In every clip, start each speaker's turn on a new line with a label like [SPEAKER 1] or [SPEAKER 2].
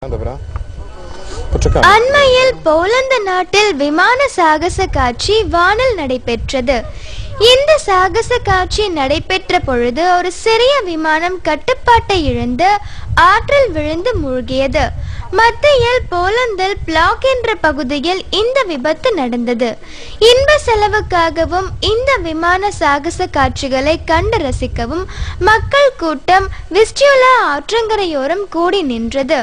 [SPEAKER 1] Dobra. Poczekamy.
[SPEAKER 2] அண்மையில் Poland நாட்டில் விமான சாகச காட்சி வானில் நடைபெற்றது இந்த சாகச காட்சி நடைபெற்ற பொழுது ஒரு சிறிய விமானம் கட்டுப்பாட்டை இழந்து ஆற்றில் விழுந்து மூழ்கியது மத்தியில் போலந்தில் பிளாக் என்ற பகுதியில் இந்த விபத்து நடந்தது இன்ப செலவுக்காகவும் இந்த விமான சாகச காட்சிகளை கண்டு ரசிக்கவும் மக்கள் கூட்டம் விஸ்டியுலா ஆற்றங்கரையோரம் கூடி நின்றது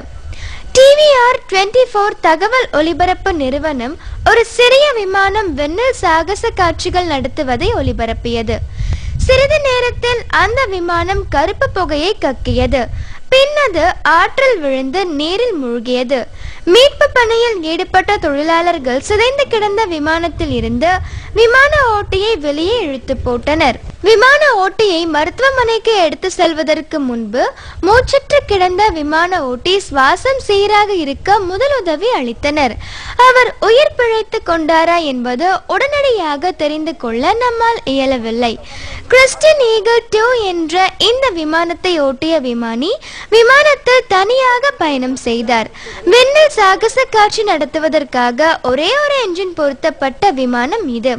[SPEAKER 2] டிவிஆர் டுவெண்ட்டி ஃபோர் தகவல் ஒலிபரப்பு நிறுவனம் ஒரு சிறிய விமானம் விண்ணில் சாகச காட்சிகள் நடத்துவதை ஒளிபரப்பியது சிறிது நேரத்தில் அந்த விமானம் கருப்பு புகையை கக்கியது பின் அது ஆற்றில் விழுந்து நீரில் மூழ்கியது மீட்பு பணியில் ஈடுபட்ட தொழிலாளர்கள் சிதைந்து கிடந்த விமானத்தில் இருந்து விமான ஓட்டியை வெளியே இழுத்து போட்டனர் விமான ஓட்டியை மருத்துவமனைக்கு எடுத்து செல்வதற்கு முன்பு மூச்சற்று கிடந்த விமான ஓட்டி சுவாசம் சீராக இருக்க முதலுதவி அளித்தனர் அவர் உயிர் பிழைத்து கொண்டாரா என்பது உடனடியாக தெரிந்து கொள்ள நம்மால் இயலவில்லை கிறிஸ்டின் ஈகிள் டூ என்ற இந்த விமானத்தை ஓட்டிய விமானி விமானத்தில் தனியாக பயணம் செய்தார் விண்ணில் சாகச காட்சி நடத்துவதற்காக ஒரே ஒரு என்ஜின் பொருத்தப்பட்ட விமானம் இது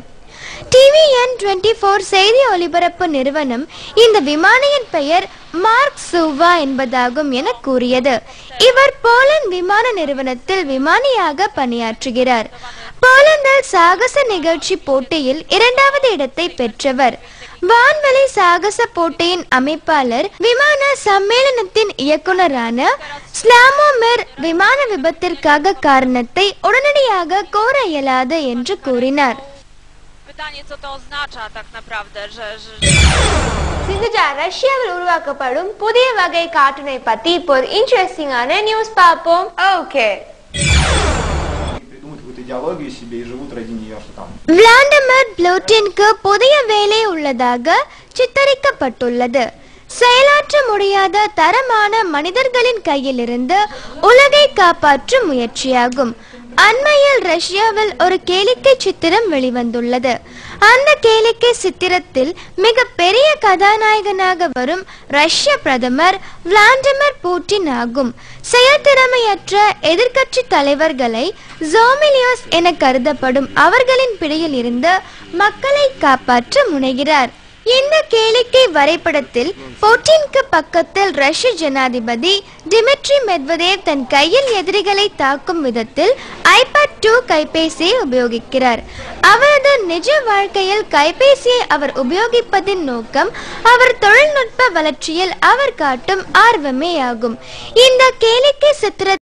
[SPEAKER 2] டிவிஎன் டுவெண்ட்டி ஃபோர் செய்தி ஒலிபரப்பு நிறுவனம் இந்த விமானியின் பெயர் மார்க் சுவா என்பதாகும் என கூறியது இவர் போலந்து விமான நிறுவனத்தில் விமானியாக பணியாற்றுகிறார் போலந்தில் சாகச நிகழ்ச்சி போட்டியில் இரண்டாவது இடத்தை பெற்றவர் வான்வெளி சாகச போட்டியின் அமைப்பாளர் விமான சம்மேளனத்தின் இயக்குனரான ஸ்லாமோமெர் விமான விபத்திற்காக காரணத்தை உடனடியாக கோர இயலாது என்று கூறினார்
[SPEAKER 3] Pytanie, co to oznacza tak naprawdę, że, że,
[SPEAKER 4] Sindhuja ரஷ்யாவில் உருவாக்கப்படும் புதிய வகை கார்ட்டூனை பத்தி இப்போ ஒரு இன்ட்ரெஸ்டிங்கான நியூஸ் பார்ப்போம் ஓகே
[SPEAKER 5] придумают какую-то идеологию себе и живут ради нее, что там
[SPEAKER 2] விளாடிமிர் புளூட்டினுக்கு புதிய வேலை உள்ளதாக சித்தரிக்கப்பட்டுள்ளது செயலாற்ற முடியாத தரமான மனிதர்களின் கையிலிருந்து உலகை காப்பாற்றும் முயற்சியாகும் அண்மையில் ரஷ்யாவில் ஒரு கேளிக்கை சித்திரம் வெளிவந்துள்ளது அந்த கேளிக்கை சித்திரத்தில் மிக பெரிய கதாநாயகனாக வரும் ரஷ்ய பிரதமர் விளாடிமிர் புட்டின் ஆகும் செயல்திறமையற்ற எதிர்க்கட்சி தலைவர்களை ஜோமிலியோஸ் என கருதப்படும் அவர்களின் பிடியில் இருந்து மக்களை காப்பாற்ற முனைகிறார் இந்த கேளிக்கை வரைபடத்தில் புட்டினுக்கு பக்கத்தில் ரஷ்ய ஜனாதிபதி டிமிட்ரி மெத்வதேவ் தன் கையில் எதிரிகளை தாக்கும் விதத்தில் ஐபேட் டூ கைபேசியை உபயோகிக்கிறார் அவரது நிஜ வாழ்க்கையில் கைபேசியை அவர் உபயோகிப்பதின் நோக்கம் அவர் தொழில்நுட்ப வளர்ச்சியில் அவர் காட்டும் ஆர்வமே ஆகும் இந்த கேளிக்கை சித்திர